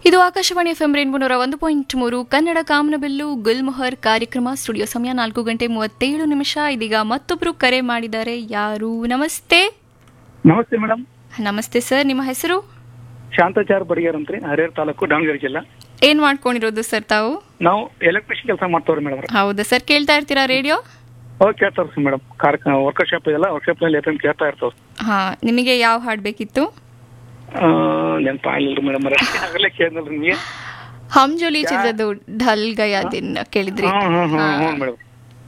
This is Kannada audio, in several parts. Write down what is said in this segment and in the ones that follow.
ಇದು ಆಕಾಶವಾಣಿ ಎಫ್ಎಂ ರೇನ್ಬೋ ನೂರ ಒಂದು ಪಾಯಿಂಟ್ ಮೂರು ಕನ್ನಡ ಕಾಮನಬಿಲ್ಲು ಗುಲ್ಮೊಹರ್ ಕಾರ್ಯಕ್ರಮ ಸ್ಟುಡಿಯೋ ಸಮಯ ನಾಲ್ಕು ಗಂಟೆ ಮೂವತ್ತೇಳು ನಿಮಿಷ ಇದೀಗ ಮತ್ತೊಬ್ರು ಕರೆ ಮಾಡಿದ್ದಾರೆ ಯಾರು ನಮಸ್ತೆ ನಮಸ್ತೆ ಮೇಡಮ್ ನಮಸ್ತೆ ಸರ್ ನಿಮ್ಮ ಹೆಸರು ಶಾಂತಾಚಾರ್ ಬಡಿಗೇರ್ ಅಂತ್ರಿ ಹರಿಹರ ತಾಲೂಕು ದಾವಣಗೆರೆ ಜಿಲ್ಲಾ ಏನ್ ಮಾಡ್ಕೊಂಡಿರೋದು ಸರ್ ತಾವು ನಾವು ಎಲೆಕ್ಟ್ರಿಷಿಯನ್ ಕೆಲಸ ಮಾಡ್ತವ್ರಿ ಮೇಡಮ್ ಹೌದಾ ಸರ್ ಕೇಳ್ತಾ ಇರ್ತೀರಾ ರೇಡಿಯೋ ಹೋಗಿ ಕೇಳ್ತಾರ ಮೇಡಮ್ ಕಾರ್ಯಕ್ರಮ ವರ್ಕ್ಶಾಪ್ ಇದೆಲ್ಲ ವರ್ಕ್ಶಾಪ್ ನಲ್ಲಿ ಎಫ್ ಕೇಳ್ತಾ ಇರ್ತಾವ ಹಾ ನಿಮಗೆ ಯಾವ ಹಾಡ್ ಬೇಕಿತ್ತು ನೆನಪ ಆಗಿಲ್ರಿ ಮೇಡಮ್ ಆಗಲೇ ಕೇಳಿದ್ರಿ ನಿಮಗೆ ಹಮ್ಜೋಲಿ ಚಿತ್ರದ ಢಲ್ ಗಯಾ ದಿನ್ ಕೇಳಿದ್ರಿ ಹ್ಮ್ ಹ್ಮ್ ಹ್ಮ್ ಹ್ಞೂ ಮೇಡಮ್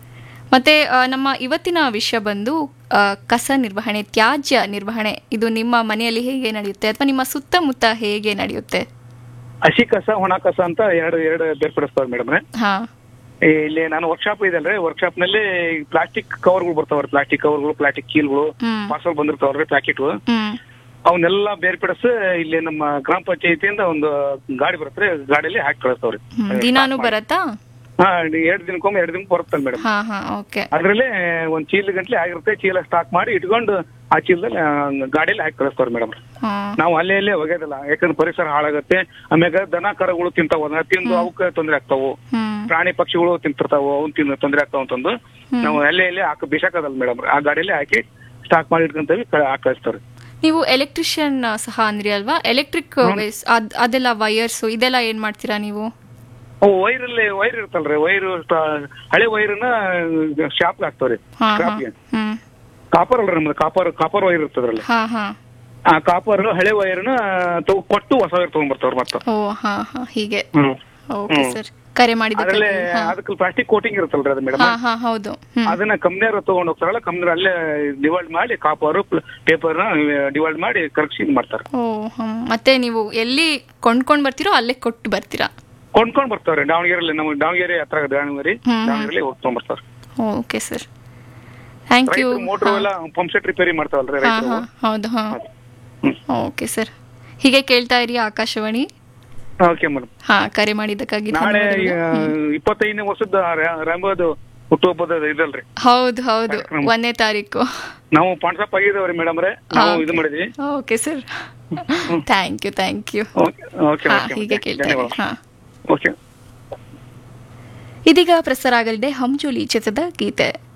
ಮತ್ತೆ ಆ, ನಮ್ಮ ಇವತ್ತಿನ ವಿಷಯ ಬಂದು ಆ, ಕಸ ನಿರ್ವಹಣೆ ತ್ಯಾಜ್ಯ ನಿರ್ವಹಣೆ ಇದು ನಿಮ್ಮ ಮನೆಯಲ್ಲಿ ಹೇಗೆ ನಡೆಯುತ್ತೆ ಅಥವಾ ನಿಮ್ಮ ಸುತ್ತಮುತ್ತ ಹೇಗೆ ನಡೆಯುತ್ತೆ ಹಸಿ ಕಸ ಒಣ ಕಸ ಅಂತ ಎರಡು ಎರಡು ಬೇರ್ಪಡಿಸ್ತಾವ್ರಿ ಮೇಡಮ್ ಹಾ ಇಲ್ಲಿ ನಾನು ವರ್ಕ್ಶಾಪ್ ಇದೆಲ್ರಿ ವರ್ಕ್ಶಾಪ್ ನಲ್ಲಿ ಪ್ಲಾಸ್ಟಿಕ್ ಕವರ್ಗಳು ಬರ್ತಾವ್ರಿ ಪ್ಲಾಸ್ಟಿಕ್ ಕವರ್ಗಳು ಪ್ಲಾಸ್ಟಿಕ್ ಕೀಲ್ಗಳು ಹ್ಮ್ ಪಾರ್ಸಲ್ ಬಂದಿರ್ತಾವ್ರಿ ಪ್ಯಾಕೆಟ್ಗಳು ಹ್ಮ್ ಅವನ್ನೆಲ್ಲ ಬೇರ್ಪಡಿಸಿ ಇಲ್ಲಿ ನಮ್ಮ ಗ್ರಾಮ ಪಂಚಾಯತಿಯಿಂದ ಒಂದು ಗಾಡಿ ಬರುತ್ತೆ ಗಾಡಿಯಲ್ಲಿ ಹಾಕಿ ಕಳಿಸ್ತಾವ್ರಿ ಹ್ಮ್. ದಿನಾನು ಬರತ್ತಾ ಹಾ ಎರಡು ದಿನಕ್ಕೊಮ್ಮೆ ಎರಡು ದಿನಕ್ಕೆ ಬರುತ್ತೆ ಮೇಡಮ್ ಹಾ ಹಾ ಓಕೆ ಅದ್ರಲ್ಲೇ ಒಂದ್ ಚೀಲ ಗಂಟ್ಲೆ ಆಗಿರುತ್ತೆ ಚೀಲ ಸ್ಟಾಕ್ ಮಾಡಿ ಇಟ್ಕೊಂಡು ಆ ಚೀಲದಲ್ಲಿ ಆ, ಗಾಡಿಯಲ್ಲಿ ಹಾಕಿ ಕಳಿಸ್ತಾವ್ರಿ ಮೇಡಮ್ ಹಾ ನಾವು ಅಲ್ಲೇ ಅಲ್ಲೇ ಒಗೆಯೋದಿಲ್ಲ ಯಾಕಂದ್ರೆ ಪರಿಸರ ಹಾಳಾಗುತ್ತೆ ಆಮ್ಯಾಗ ದನ ಕರಗಳು ತಿಂತಾವ ಅದನ್ನ ತಿಂದು ಅವಕ್ಕೆ ತೊಂದರೆ ಆಗ್ತಾವು ಹ್ಮ್ ಪ್ರಾಣಿ ಪಕ್ಷಿಗಳು ತಿಂತಿರ್ತಾವ ಅವ್ನ್ ತಿಂದು ತೊಂದರೆ ಆಗ್ತಾವ ಅಂತಂದು ಹ್ಮ್. ನಾವು ಅಲ್ಲೇ ಅಲ್ಲೇ ಹಾಕಿ ಬಿಸಾಕದಲ್ಲ ಮೇಡಮ್ ಆ ಗಾಡಿಯಲ್ಲಿ ಹಾಕಿ ಸ್ಟಾಕ್ ಮಾಡಿ ಇಟ್ಕೊಂತೀವಿ ಕ- ಹಾಕಿ ಕಳಿಸ್ತಾವ್ರಿ ನೀವು ಎಲೆಕ್ಟ್ರಿಷಿಯನ್ ಸಹ ಅಂದ್ರಿ ಅಲ್ವಾ ಎಲೆಕ್ಟ್ರಿಕ್ ಅದೆಲ್ಲ ವೈರ್ಸ್ ಇದೆಲ್ಲ ಏನ್ ಮಾಡ್ತೀರಾ ನೀವು ಅವು ವೈರಲ್ಲಿ ವೈರ್ ಇರ್ತಲ್ರಿ ವೈರ್ ಹಳೆ ವೈರನ್ನ ಶಾಪ್ ಹಾಕ್ತಾವ್ರಿ ಹಾ ಹಾ ಸ್ಕ್ರಾಪ್ಗೆ ಹ್ಮ್ ಕಾಪರ್ ಅಲ್ರಿ ನಮ್ದು ಕಾಪರ್ ಕಾಪರ್ ವೈರ್ ಇರ್ತದ್ರಲ್ಲ ಹಾ ಹಾ ಆ ಕಾಪರ್ ಹಳೆ ವೈರ್ನ ತಗೊ ಕೊಟ್ಟು ಹೊಸ ವೈರ್ ತಗೊಂಡ್ಬರ್ತಾವ್ರ ಮತ್ತ ಓ ಹಾ ಹಾ ಹೀಗೆ ಹ್ಮ್ ಓಕೆ ಸರ್ ಕರೆ ಮಾಡಿದ್ದಕ್ಕೆ ಅದ್ರಲ್ಲೇ ಹಾ. ಅದಕ್ಕೆ ಪ್ಲಾಸ್ಟಿಕ್ ಕೋಟಿಂಗ್ ಇರುತ್ತಲ್ರಿ ಅದು ಮೇಡಮ್ ಹಾ ಹಾ ಹೌದು ಹ್ಮ್ ಅದನ್ನ ಕಂಪ್ನಿಯವ್ರು ತಗೊಂಡ್ ಹೋಗ್ತಾರಲ್ಲ ಕಂಪ್ನಿ ಅಲ್ಲೇ ಡಿವೈಡ್ ಮಾಡಿ ಕಾಪರ್ ಪೇಪರ್ನ ಡಿವೈಡ್ ಮಾಡಿ ಕರೆಕ್ಷನ್ ಇದು ಮಾಡ್ತಾರೆ ಓ ಹ್ಮ್. ಮತ್ತೆ ನೀವು ಎಲ್ಲಿ ಕೊಂಡ್ಕೊಂಡ್ ಬರ್ತೀರೋ ಅಲ್ಲೇ ಕೊಟ್ಟು ಬರ್ತೀರಾ ಕೊಂಡ್ಕೊಂಡ್ ಬರ್ತಾವ್ರಿ ದಾವಣಗೆರೆಯಲ್ಲಿ ನಮ್ಮ ದಾವಣಗೆರೆ ಹತ್ರ ದಾವಣಗೆರೆ ಹ್ಮ್. ದಾವಣಗೆರೆಯಲ್ಲಿ ಹೋಗಿ ತಗೊಂಡ್ಬರ್ತಾವ್ರಿ ಓಕೆ ಸರ್ ಥ್ಯಾಂಕ್ ಯು ರೈತರು ಮೋಟ್ರ್ ಎಲ್ಲ ಪಂಪ್ ಸೆಟ್ ರಿಪೇರಿ ಮಾಡ್ತಾವಲ್ರಿ ಹಾ ರೈತರು ಹಾ ಹೌದು ಹಾ ಹ್ಮ್. ಓಕೆ ಸರ್ ಹೀಗೆ ಕೇಳ್ತಾ ಇರಿ ಆಕಾಶವಾಣಿ ಓಕೆ ಮೇಡಮ್ ಹಾ ಕರೆ ಮಾಡಿದ್ದಕ್ಕಾಗಿ ನಾಳೆ ಧನ್ಯವಾದಗಳು. ಇಪ್ಪತ್ತೈದನೇ ವರ್ಷದ ರಾಂಬೋದು ಹುಟ್ಟುಹಬ್ಬದ ಇದಲ್ರಿ ಹೌದು ಹೌದು ಕಾರ್ಯಕ್ರಮ. ಒಂದನೇ ತಾರೀಕು ನಾವು ಪಾಂಡ್ಸಪ್ ಆಗಿದ್ದೇವ್ರಿ ಮೇಡಮ್ ರೇ ನಾವು ಇದು ಮಾಡಿದ್ವಿ okay sir thank you thank you okay okay ಹಾ ಓಕೆ ಹೀಗೆ ಕೇಳ್ತಾ ಇರಿ ಧನ್ಯವಾದ ಹಾ ಓಕೆ ಇದೀಗ ಪ್ರಸಾರ ಆಗಲಿದೆ ಹಂಜೋಲಿ ಚಿತ್ರದ ಗೀತೆ